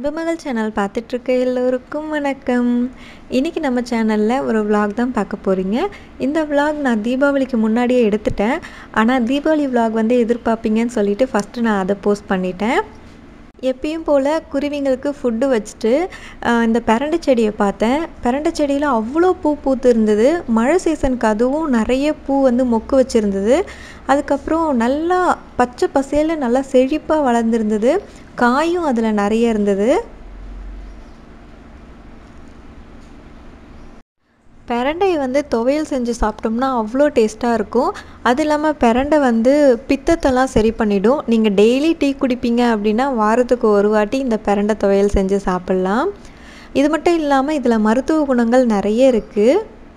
அன்புமகள் channel பார்த்துட்ருக்க எல்லோருக்கும் வணக்கம் இன்றைக்கி நம்ம சேனலில் ஒரு vlog தான் பார்க்க போகிறீங்க இந்த vlog நான் தீபாவளிக்கு முன்னாடியே எடுத்துட்டேன் ஆனால் தீபாவளி vlog வந்து எதிர்பார்ப்பீங்கன்னு சொல்லிட்டு ஃபஸ்ட்டு நான் அதை போஸ்ட் பண்ணிட்டேன் எப்பயும் போல் குருவிங்களுக்கு ஃபுட்டு வச்சுட்டு ஆஹ், இந்த பிரண்டை செடியை பார்த்தேன் பிரண்டை செடியில் அவ்வளோ பூ பூத்து இருந்தது மழை சீசனுக்கு அதுவும் நிறைய பூ வந்து மொக்கு வச்சுருந்தது அதுக்கப்புறம் நல்லா பச்சை பசேல்னு நல்லா செழிப்பாக வளர்ந்துருந்தது காயும் அதில் நிறைய இருந்தது பிரண்டையை வந்து துவையல் செஞ்சு சாப்பிட்டோம்னா அவ்வளோ டேஸ்ட்டாக இருக்கும் அது இல்லாமல் பிரண்டை வந்து பித்தத்தெல்லாம் சரி பண்ணிடும் நீங்கள் டெய்லி டீ குடிப்பீங்க அப்படின்னா வாரத்துக்கு ஒரு வாட்டி இந்த பிரண்டை துவையல் செஞ்சு சாப்பிட்லாம் இது மட்டும் இல்லாமல் இதில் மருத்துவ குணங்கள் நிறைய இருக்குது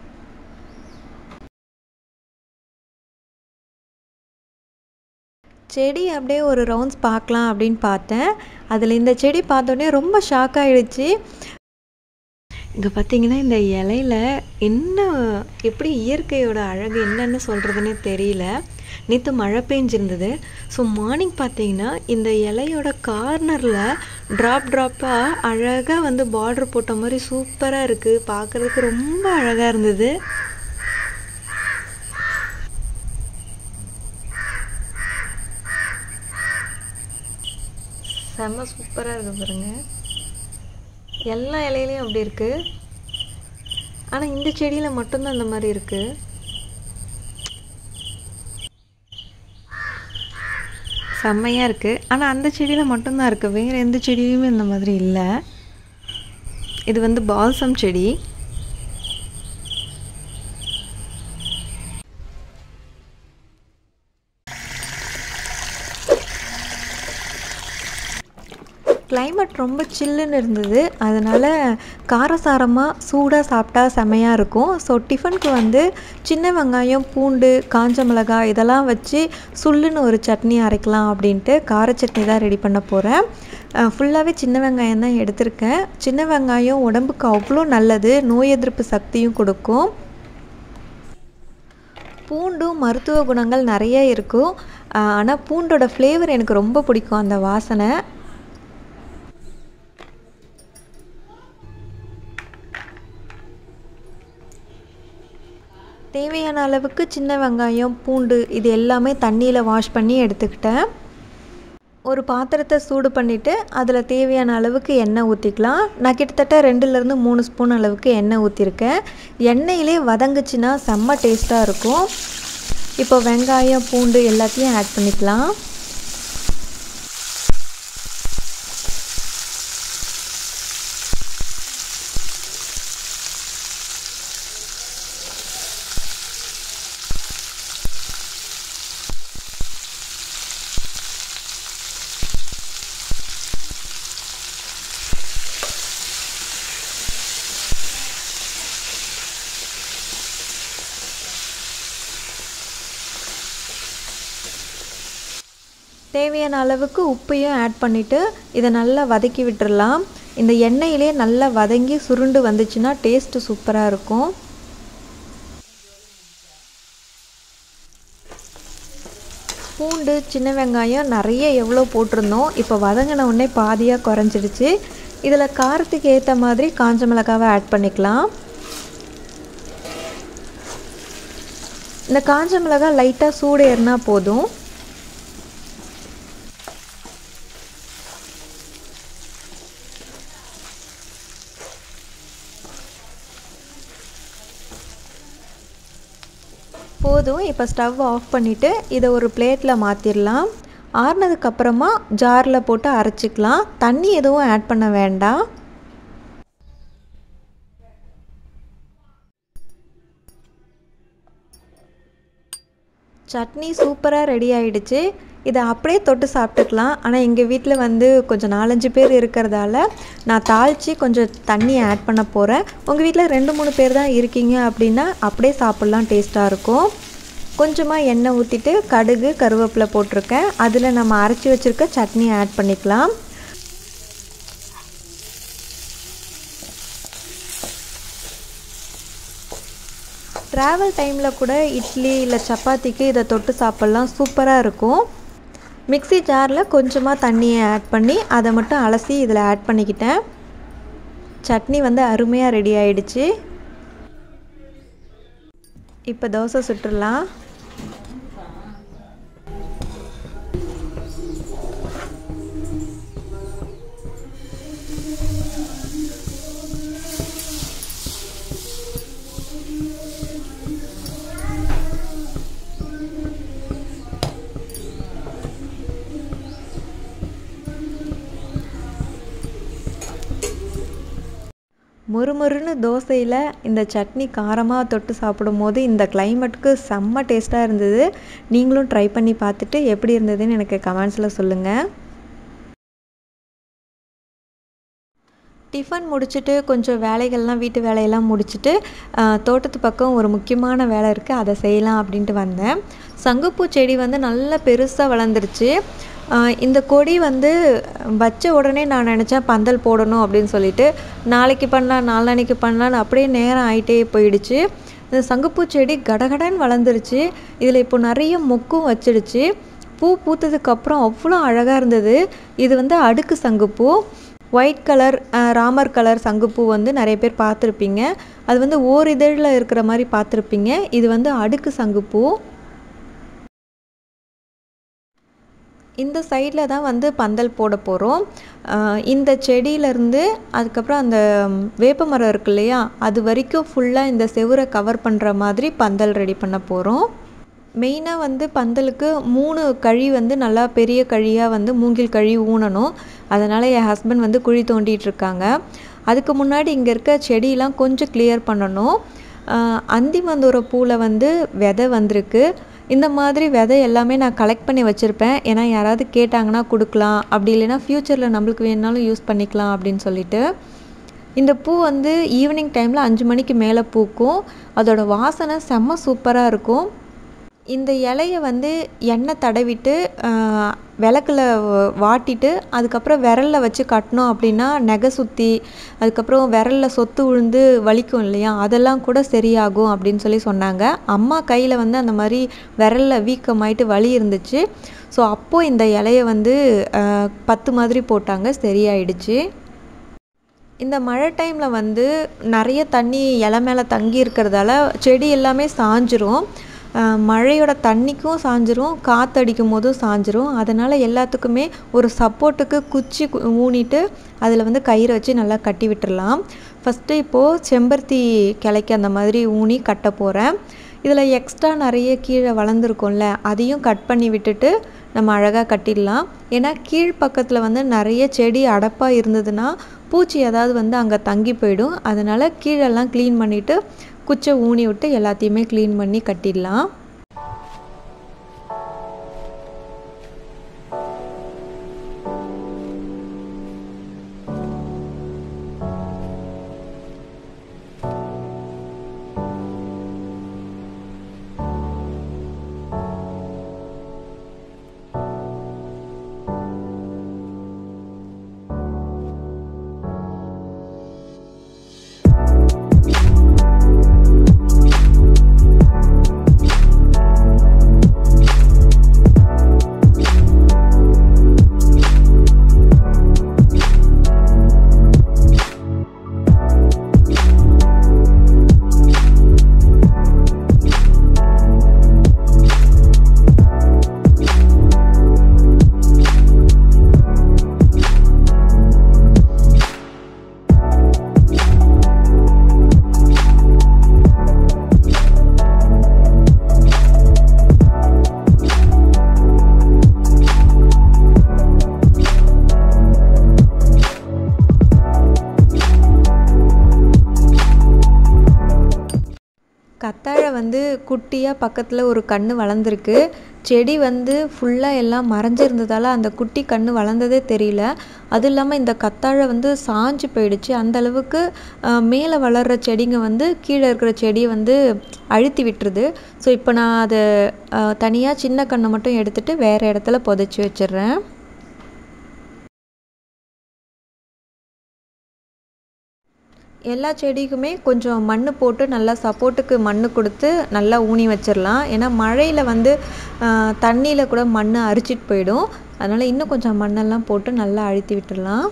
செடி அப்படியே ஒரு ரவுண்ட்ஸ் பார்க்கலாம் அப்படின்னு பார்த்தேன் அதில் இந்த செடி பார்த்தோன்னே ரொம்ப ஷாக் ஆகிடுச்சு இங்கே பார்த்தீங்கன்னா இந்த இலையில என்ன எப்படி இயற்கையோட அழகு என்னன்னு சொல்கிறதுனே தெரியல நேற்று மழை பெஞ்சிருந்தது ஸோ மார்னிங் பார்த்தீங்கன்னா இந்த இலையோட கார்னரில் ட்ராப் ட்ராப்பாக அழகாக வந்து பார்டர் போட்ட மாதிரி சூப்பராக இருக்குது பார்க்குறதுக்கு ரொம்ப அழகாக இருந்தது செம்ம சூப்பராக இருக்குது பாருங்க எல்லா இலையிலையும் அப்படி இருக்குது ஆனால் இந்த செடியில் மட்டும்தான் அந்த மாதிரி இருக்குது செம்மையாக இருக்குது ஆனால் அந்த செடியில் மட்டும்தான் இருக்குது வேறு எந்த செடியிலுமே இந்த மாதிரி இல்லை இது வந்து பால்சம் செடி climate ரொம்ப சில்லுன்னு இருந்தது அதனால் காரசாரமாக சூடாக சாப்பிட்டா செமையாக இருக்கும் ஸோ டிஃபனுக்கு வந்து சின்ன வெங்காயம் பூண்டு காஞ்ச மிளகாய் இதெல்லாம் வச்சு சுள்ளுன்னு ஒரு சட்னி அரைக்கலாம் அப்படின்ட்டு கார சட்னி தான் ரெடி பண்ண போகிறேன் ஃபுல்லாகவே சின்ன வெங்காயம் தான் எடுத்திருக்கேன் சின்ன வெங்காயம் உடம்புக்கு அவ்வளோ நல்லது நோய் எதிர்ப்பு சக்தியும் கொடுக்கும் பூண்டும் மருத்துவ குணங்கள் நிறைய இருக்கும் ஆனால் பூண்டோட ஃப்ளேவர் எனக்கு ரொம்ப பிடிக்கும் அந்த வாசனை தேவையான அளவுக்கு சின்ன வெங்காயம் பூண்டு இது எல்லாமே தண்ணியில் வாஷ் பண்ணி எடுத்துக்கிட்டேன் ஒரு பாத்திரத்தை சூடு பண்ணிவிட்டு அதில் தேவையான அளவுக்கு எண்ணெய் ஊற்றிக்கலாம் நான் கிட்டத்தட்ட ரெண்டுலேருந்து மூணு ஸ்பூன் அளவுக்கு எண்ணெய் ஊற்றிருக்கேன் எண்ணெயிலே வதங்குச்சுன்னா செம்ம டேஸ்ட்டாக இருக்கும் இப்போ வெங்காயம் பூண்டு எல்லாத்தையும் ஆட் பண்ணிக்கலாம் தேவையான அளவுக்கு உப்பையும் ஆட் பண்ணிவிட்டு இதை நல்லா வதக்கி விட்டுறலாம் இந்த எண்ணெயிலே நல்லா வதங்கி சுருண்டு வந்துச்சுன்னா டேஸ்ட்டு சூப்பராக இருக்கும் பூண்டு சின்ன வெங்காயம் நிறைய எவ்வளோ போட்டிருந்தோம் இப்போ வதங்கின உடனே பாதியாக குறைஞ்சிடுச்சு இதில் காரத்துக்கு ஏற்ற மாதிரி காஞ்ச மிளகாவை ஆட் பண்ணிக்கலாம் இந்த காஞ்ச மிளகாய் லைட்டாக சூடு ஏறினா போதும் போதும் இப்போ ஸ்டவ் ஆஃப் பண்ணிவிட்டு இதை ஒரு பிளேட்டில் மாற்றிடலாம் ஆறுனதுக்கப்புறமா ஜாரில் போட்டு அரைச்சிக்கலாம் தண்ணி எதுவும் ஆட் பண்ண வேண்டாம் சட்னி சூப்பராக ரெடி ஆயிடுச்சு இதை அப்படியே தொட்டு சாப்பிட்டுக்கலாம் ஆனால் எங்கள் வீட்டில் வந்து கொஞ்சம் நாலஞ்சு பேர் இருக்கிறதால நான் தாளித்து கொஞ்சம் தண்ணி ஆட் பண்ண போகிறேன் உங்கள் வீட்டில் ரெண்டு மூணு பேர் தான் இருக்கீங்க அப்படின்னா அப்படியே சாப்பிட்லாம் டேஸ்ட்டாக இருக்கும் கொஞ்சமாக எண்ணெய் ஊற்றிட்டு கடுகு கருவேப்பிலை போட்டிருக்கேன் அதில் நம்ம அரைச்சி வச்சுருக்க சட்னி ஆட் பண்ணிக்கலாம் ட்ராவல் டைமில் கூட இட்லி இல்லை சப்பாத்திக்கு இதை தொட்டு சாப்பிட்லாம் சூப்பராக இருக்கும் மிக்ஸி ஜாரில் கொஞ்சமாக தண்ணியை ஆட் பண்ணி அதை மட்டும் அலசி இதில் ஆட் பண்ணிக்கிட்டேன் சட்னி வந்து அருமையாக ரெடி ஆயிடுச்சு இப்போ தோசை சுட்டுடலாம் மொறுமொறுன்னு தோசையில் இந்த சட்னி காரமாக தொட்டு சாப்பிடும் போது இந்த கிளைமேட்டுக்கு செம்ம டேஸ்ட்டாக இருந்தது நீங்களும் ட்ரை பண்ணி பார்த்துட்டு எப்படி இருந்ததுன்னு எனக்கு கமெண்ட்ஸில் சொல்லுங்கள் டிஃபன் முடிச்சுட்டு கொஞ்சம் வேலைகள்லாம் வீட்டு வேலையெல்லாம் முடிச்சுட்டு தோட்டத்து பக்கம் ஒரு முக்கியமான வேலை இருக்குது அதை செய்யலாம் அப்படின்ட்டு வந்தேன் சங்குப்பூ செடி வந்து நல்லா பெருசாக வளர்ந்துருச்சு இந்த கொடி வந்து வச்ச உடனே நான் நினச்சேன் பந்தல் போடணும் அப்படின்னு சொல்லிட்டு நாளைக்கு பண்ணலாம் நாளான்னைக்கு பண்ணலான்னு அப்படியே நேரம் ஆகிட்டே போயிடுச்சு இந்த சங்குப்பூ செடி கடகடன்னு வளர்ந்துருச்சு இதில் இப்போ நிறைய மொக்கும் வச்சிடுச்சு பூ பூத்ததுக்கப்புறம் அவ்வளோ அழகாக இருந்தது இது வந்து அடுக்கு சங்குப்பூ ஒயிட் கலர் ராமர் கலர் சங்குப்பூ வந்து நிறைய பேர் பார்த்துருப்பீங்க அது வந்து ஓர் இதழில் இருக்கிற மாதிரி பார்த்துருப்பீங்க இது வந்து அடுக்கு சங்குப்பூ இந்த சைடில் தான் வந்து பந்தல் போட போகிறோம் இந்த செடியிலேருந்து அதுக்கப்புறம் அந்த வேப்ப மரம் இருக்கு இல்லையா அது வரைக்கும் ஃபுல்லாக இந்த செவுரை கவர் பண்ணுற மாதிரி பந்தல் ரெடி பண்ண போகிறோம் மெயினாக வந்து பந்தலுக்கு மூணு கழி வந்து நல்லா பெரிய கழியாக வந்து மூங்கில் கழி ஊனணும் அதனால் என் ஹஸ்பண்ட் வந்து குழி தோண்டிகிட்டு இருக்காங்க அதுக்கு முன்னாடி இங்கே இருக்க செடியெலாம் கொஞ்சம் கிளியர் பண்ணணும் அந்தி மந்தூர பூவில் வந்து விதை வந்திருக்கு இந்த மாதிரி விதை எல்லாமே நான் கலெக்ட் பண்ணி வச்சுருப்பேன் ஏன்னா யாராவது கேட்டாங்கன்னா கொடுக்கலாம் அப்படி இல்லைன்னா ஃப்யூச்சரில் நம்மளுக்கு வேணுனாலும் யூஸ் பண்ணிக்கலாம் அப்படின்னு சொல்லிட்டு இந்த பூ வந்து ஈவினிங் டைமில் அஞ்சு மணிக்கு மேலே பூக்கும் அதோட வாசனை செம்ம சூப்பராக இருக்கும் இந்த இலைய வந்து எண்ணெய் தடவிட்டு விளக்கில் வாட்டிட்டு அதுக்கப்புறம் விரலில் வச்சு கட்டினோம் அப்படின்னா நெகை சுற்றி அதுக்கப்புறம் விரலில் சொத்து விழுந்து வலிக்கும் இல்லையா அதெல்லாம் கூட சரியாகும் அப்படின்னு சொல்லி சொன்னாங்க அம்மா கையில் வந்து அந்த மாதிரி விரலில் வீக்கமாயிட்டு வலி இருந்துச்சு ஸோ அப்போது இந்த இலைய வந்து பத்து மாதிரி போட்டாங்க சரியாயிடுச்சு இந்த மழை டைமில் வந்து நிறைய தண்ணி இலை மேலே தங்கி இருக்கிறதால செடி எல்லாமே சாஞ்சிரும் மழையோட தண்ணிக்கும் சாஞ்சிரும் காற்றடிக்கும் போதும் சாஞ்சிரும் அதனால் எல்லாத்துக்குமே ஒரு சப்போர்ட்டுக்கு குச்சி ஊனிட்டு அதில் வந்து கயிறை வச்சு நல்லா கட்டி விட்டுறலாம் ஃபஸ்ட்டு இப்போது செம்பருத்தி கிளைக்கு அந்த மாதிரி ஊனி கட்ட போகிறேன் இதில் எக்ஸ்ட்ரா நிறைய கீழே வளர்ந்துருக்கும்ல அதையும் கட் பண்ணி விட்டுட்டு நம்ம அழகாக கட்டிடலாம் ஏன்னா கீழ் பக்கத்தில் வந்து நிறைய செடி அடப்பாக இருந்ததுன்னா பூச்சி ஏதாவது வந்து அங்கே தங்கி போயிடும் அதனால் கீழெல்லாம் க்ளீன் பண்ணிவிட்டு குச்சை ஊனி விட்டு எல்லாத்தையுமே க்ளீன் பண்ணி கட்டிடலாம் கத்தாழை வந்து குட்டியாக பக்கத்தில் ஒரு கன்று வளர்ந்துருக்கு செடி வந்து ஃபுல்லாக எல்லாம் மறைஞ்சிருந்ததால் அந்த குட்டி கன்று வளர்ந்ததே தெரியல அதுவும் இல்லாமல் இந்த கத்தாழை வந்து சாஞ்சு போயிடுச்சு அந்த அளவுக்கு மேலே வளர்கிற செடிங்க வந்து கீழே இருக்கிற செடியை வந்து அழுத்தி விட்டுருது ஸோ இப்போ நான் அதை தனியாக சின்ன கன்றை மட்டும் எடுத்துகிட்டு வேறு இடத்துல புதைச்சி வச்சிடுறேன் எல்லா செடிக்குமே கொஞ்சம் மண் போட்டு நல்லா சப்போர்ட்டுக்கு மண் கொடுத்து நல்லா ஊனி வச்சிடலாம் ஏன்னா மழையில் வந்து தண்ணியில் கூட மண் அரிச்சிட்டு போயிடும் அதனால் இன்னும் கொஞ்சம் மண்ணெல்லாம் போட்டு நல்லா அழுத்தி விட்டுடலாம்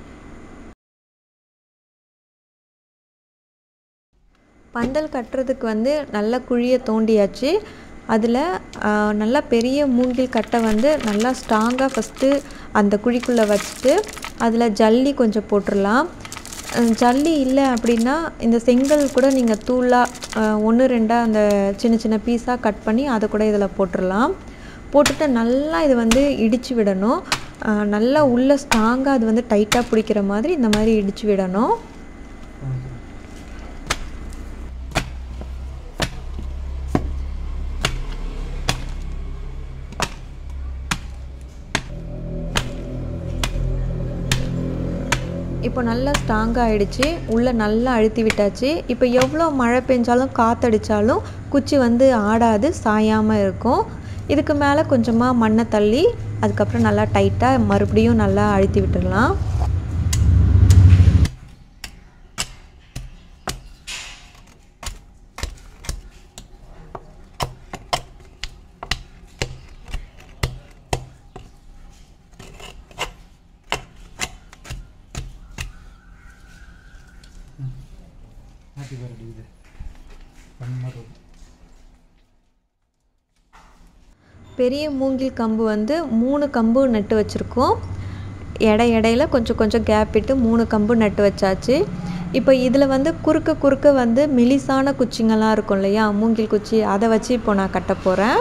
பந்தல் கட்டுறதுக்கு வந்து நல்லா குழியை தோண்டியாச்சு அதில் நல்லா பெரிய மூங்கில் கட்டை வந்து நல்லா ஸ்ட்ராங்காக ஃபஸ்ட்டு அந்த குழிக்குள்ளே வச்சுட்டு அதில் ஜல்லி கொஞ்சம் போட்டுடலாம் ஜல்லி இல்லை அப்படின்னா இந்த செங்கல் கூட நீங்கள் தூளாக ஒன்று ரெண்டாக அந்த சின்ன சின்ன பீஸாக கட் பண்ணி அதை கூட இதில் போட்டுடலாம் போட்டுட்டு நல்லா இது வந்து இடித்து விடணும் நல்லா உள்ளே ஸ்ட்ராங்காக அது வந்து டைட்டாக பிடிக்கிற மாதிரி இந்த மாதிரி இடித்து விடணும் இப்போ நல்லா ஸ்ட்ராங்காக ஆகிடுச்சு உள்ளே நல்லா அழுத்தி விட்டாச்சு இப்போ எவ்வளோ மழை பெஞ்சாலும் காற்றடிச்சாலும் குச்சி வந்து ஆடாது சாயாமல் இருக்கும் இதுக்கு மேலே கொஞ்சமாக மண்ணை தள்ளி அதுக்கப்புறம் நல்லா டைட்டாக மறுபடியும் நல்லா அழுத்தி விட்டுடலாம் ஹாப்பி பர்த்டே இது ஒன் மாதிரி பெரிய மூங்கில் கம்பு வந்து மூணு கம்பு நட்டு வச்சுருக்கோம் எடை இடையில கொஞ்சம் கொஞ்சம் கேப் விட்டு மூணு கம்பு நட்டு வச்சாச்சு இப்போ இதில் வந்து குறுக்க குறுக்க வந்து மெலிசான குச்சிங்கெல்லாம் இருக்கும் இல்லையா மூங்கில் குச்சி அதை வச்சு இப்போ நான் கட்ட போகிறேன்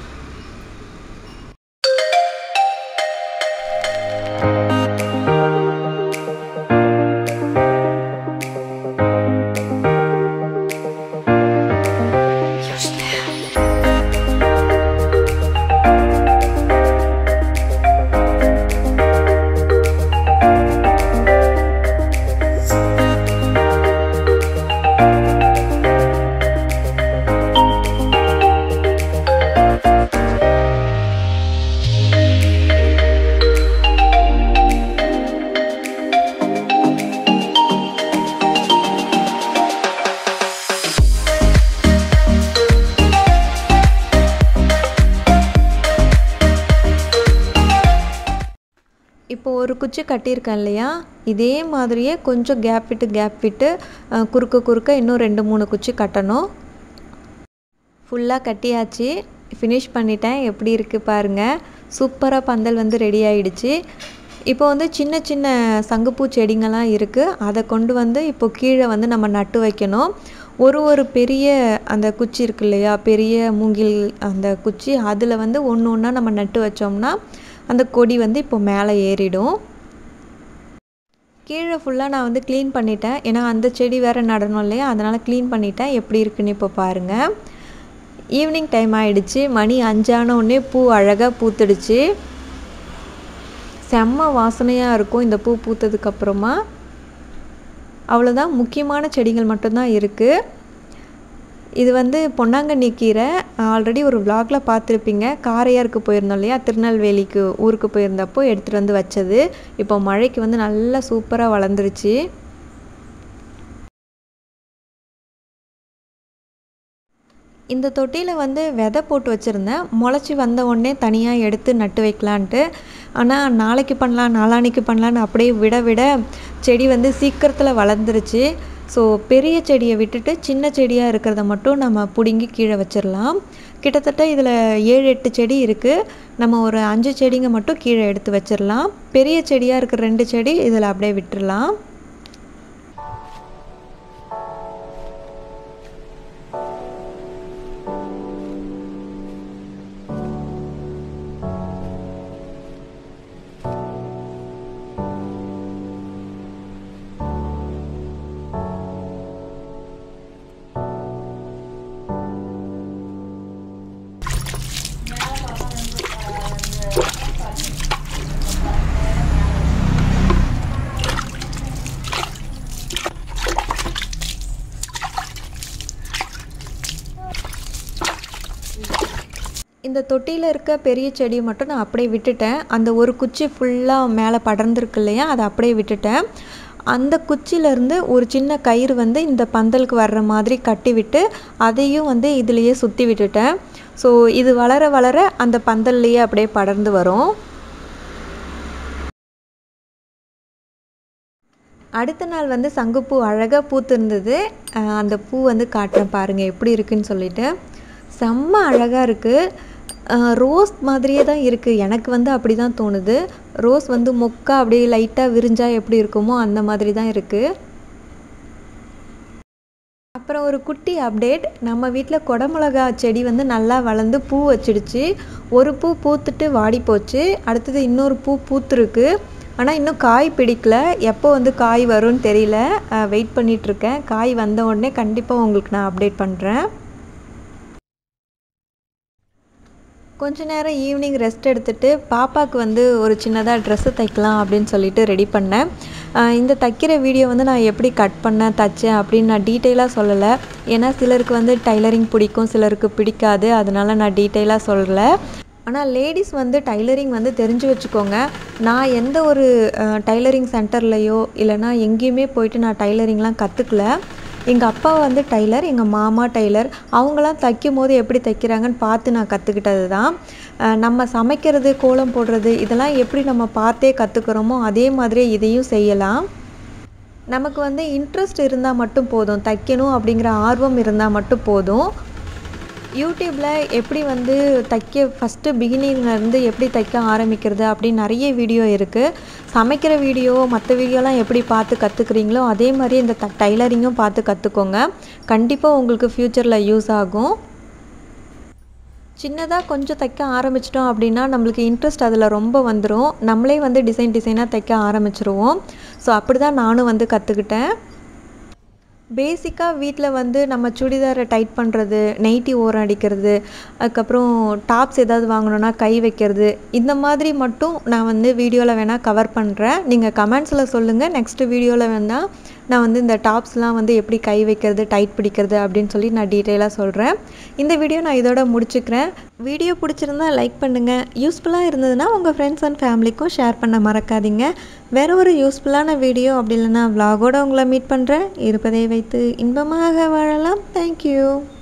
இப்போ ஒரு குச்சி கட்டியிருக்கேன் இல்லையா இதே மாதிரியே கொஞ்சம் கேப் விட்டு கேப் விட்டு அஹ், குறுக்க குறுக்க இன்னும் ரெண்டு மூணு குச்சி கட்டணும் ஃபுல்லாக கட்டியாச்சு ஃபினிஷ் பண்ணிட்டேன் எப்படி இருக்குது பாருங்கள் சூப்பராக பந்தல் வந்து ரெடி ஆயிடுச்சு இப்போ வந்து சின்ன சின்ன சங்குப்பூ செடிங்கெல்லாம் இருக்குது அதை கொண்டு வந்து இப்போ கீழே வந்து நம்ம நட்டு வைக்கணும் ஒரு ஒரு பெரிய அந்த குச்சி இருக்கு இல்லையா பெரிய மூங்கில் அந்த குச்சி அதில் வந்து ஒன்று ஒன்றா நம்ம நட்டு வச்சோம்னா அந்த கொடி வந்து இப்போ மேலே ஏறிடும் கீழே ஃபுல்லாக நான் வந்து க்ளீன் பண்ணிட்டேன் ஏன்னா அந்த செடி வேறு நடணும் இல்லையா அதனால் க்ளீன் பண்ணிட்டேன் எப்படி இருக்குன்னு இப்போ பாருங்கள் ஈவினிங் டைம் ஆயிடுச்சு மணி அஞ்சான உடனே பூ அழகாக பூத்துடுச்சு செம்ம வாசனையாக இருக்கும் இந்த பூ பூத்ததுக்கப்புறமா அவ்வளோதான் முக்கியமான செடிகள் மட்டும்தான் இருக்குது இது வந்து பொன்னாங்கண்ணி கீரை ஆல்ரெடி ஒரு vlogல பார்த்துருப்பீங்க காரையாருக்கு போயிருந்தோம் இல்லையா திருநெல்வேலிக்கு ஊருக்கு போயிருந்தப்போ எடுத்துகிட்டு வந்து வச்சது இப்போ மழைக்கு வந்து நல்லா சூப்பராக வளர்ந்துருச்சு இந்த தொட்டியில் வந்து விதை போட்டு வச்சுருந்தேன் முளைச்சி வந்த உடனே தனியாக எடுத்து நட்டு வைக்கலான்ட்டு ஆனால் நாளைக்கு பண்ணலாம் நாளான்னைக்கு பண்ணலான்னு அப்படியே விட விட செடி வந்து சீக்கிரத்தில் வளர்ந்துருச்சு ஸோ பெரிய செடியை விட்டுட்டு சின்ன செடியாக இருக்கிறத மட்டும் நம்ம பிடுங்கி கீழே வச்சிடலாம் கிட்டத்தட்ட இதில் ஏழு எட்டு செடி இருக்குது நம்ம ஒரு அஞ்சு செடிங்க மட்டும் கீழே எடுத்து வச்சிடலாம் பெரிய செடியாக இருக்கிற ரெண்டு செடி இதில் அப்படியே விட்டுறலாம் இந்த தொட்டியில் இருக்க பெரிய செடியை மட்டும் நான் அப்படியே விட்டுட்டேன் அந்த ஒரு குச்சி ஃபுல்லாக மேலே படர்ந்துருக்கு இல்லையா அதை அப்படியே விட்டுட்டேன் அந்த குச்சியிலேருந்து ஒரு சின்ன கயிறு வந்து இந்த பந்தலுக்கு வர்ற மாதிரி கட்டி விட்டு அதையும் வந்து இதுலேயே சுற்றி விட்டுட்டேன் ஸோ இது வளர வளர அந்த பந்தல்லையே அப்படியே படர்ந்து வரும் அடுத்த நாள் வந்து சங்குப்பூ அழகாக பூத்திருந்தது அஹ் அந்த பூ வந்து காட்டுறேன் பாருங்கள் எப்படி இருக்குன்னு சொல்லிட்டு செம்ம அழகாக இருக்குது ரோஸ் மாதிரியே தான் இருக்குது எனக்கு வந்து அப்படி தான் தோணுது ரோஸ் வந்து மொக்கா அப்படியே லைட்டாக விரிஞ்சா எப்படி இருக்குமோ அந்த மாதிரி தான் இருக்குது அப்புறம் ஒரு குட்டி அப்டேட் நம்ம வீட்டில் குடமிளகா செடி வந்து நல்லா வளர்ந்து பூ வச்சிடுச்சு ஒரு பூ பூத்துட்டு வாடி போச்சு அடுத்தது இன்னொரு பூ பூத்துருக்கு ஆனால் இன்னும் காய் பிடிக்கல எப்போ வந்து காய் வரும்னு தெரியல வெயிட் பண்ணிகிட்ருக்கேன் காய் வந்த உடனே கண்டிப்பாக உங்களுக்கு நான் அப்டேட் பண்ணுறேன் கொஞ்ச நேரம் ஈவினிங் ரெஸ்ட் எடுத்துட்டு பாப்பாவுக்கு வந்து ஒரு சின்னதாக ட்ரெஸ்ஸு தைக்கலாம் அப்படின்னு சொல்லிட்டு ரெடி பண்ணேன் ஆஹ் இந்த தைக்கிற வீடியோ வந்து நான் எப்படி கட் பண்ணேன் தைச்சேன் அப்படின்னு நான் டீட்டெயிலாக சொல்லலை ஏன்னா சிலருக்கு வந்து டைலரிங் பிடிக்கும் சிலருக்கு பிடிக்காது அதனால நான் டீட்டெயிலாக சொல்லலை ஆனால் லேடிஸ் வந்து டைலரிங் வந்து தெரிஞ்சு வச்சுக்கோங்க நான் எந்த ஒரு டைலரிங் சென்டர்லையோ இல்லைனா எங்கேயுமே போயிட்டு நான் டைலரிங்லாம் கற்றுக்கல எங்கள் அப்பா வந்து டைலர் எங்கள் மாமா டைலர் அவங்களாம் தைக்கும் போது எப்படி தைக்கிறாங்கன்னு பார்த்து நான் கற்றுக்கிட்டது தான் அஹ் நம்ம சமைக்கிறது கோலம் போடுறது இதெல்லாம் எப்படி நம்ம பார்த்தே கற்றுக்குறோமோ அதே மாதிரி இதையும் செய்யலாம் நமக்கு வந்து இன்ட்ரெஸ்ட் இருந்தால் மட்டும் போதும் தைக்கணும் அப்படிங்கிற ஆர்வம் இருந்தால் மட்டும் போதும் யூடியூப்பில் எப்படி வந்து தைக்க ஃபஸ்ட்டு பிகினிங்லேருந்து எப்படி தைக்க ஆரம்பிக்கிறது அப்படின்னு நிறைய வீடியோ இருக்குது சமைக்கிற வீடியோ மற்ற வீடியோலாம் எப்படி பார்த்து கற்றுக்குறீங்களோ அதே மாதிரி இந்த த டைலரிங்கும் பார்த்து கற்றுக்கோங்க கண்டிப்பாக உங்களுக்கு ஃப்யூச்சரில் யூஸ் ஆகும் சின்னதாக கொஞ்சம் தைக்க ஆரம்பிச்சிட்டோம் அப்படின்னா நம்மளுக்கு இன்ட்ரெஸ்ட் அதில் ரொம்ப வந்துடும் நம்மளே வந்து டிசைன் டிசைனாக தைக்க ஆரம்பிச்சிருவோம் ஸோ அப்படி தான் நானும் வந்து கற்றுக்கிட்டேன் பேசிக்காக வீட்டில் வந்து நம்ம சுடிதாரை டைட் பண்ணுறது நைட்டி ஓரம் அடிக்கிறது அதுக்கப்புறம் டாப்ஸ் ஏதாவது வாங்கணுன்னா கை வைக்கிறது இந்த மாதிரி மட்டும் நான் வந்து வீடியோவில் வேணால் கவர் பண்ணுறேன் நீங்கள் கமெண்ட்ஸில் சொல்லுங்கள் நெக்ஸ்ட்டு வீடியோவில் வேணால் நான் வந்து இந்த டாப்ஸ்லாம் வந்து எப்படி கை வைக்கிறது டைட் பிடிக்கிறது அப்படின்னு சொல்லி நான் டீட்டெயிலாக சொல்கிறேன் இந்த வீடியோ நான் இதோட முடிச்சுக்கிறேன் வீடியோ பிடிச்சிருந்தா லைக் பண்ணுங்கள் யூஸ்ஃபுல்லாக இருந்ததுன்னா உங்கள் ஃப்ரெண்ட்ஸ் அண்ட் ஃபேமிலிக்கும் ஷேர் பண்ண மறக்காதீங்க வேறு ஒரு யூஸ்ஃபுல்லான வீடியோ அப்படி இல்லைன்னா vlog-ஓட உங்களை மீட் பண்ணுறேன் இருப்பதை வைத்து இன்பமாக வாழலாம் தேங்க்யூ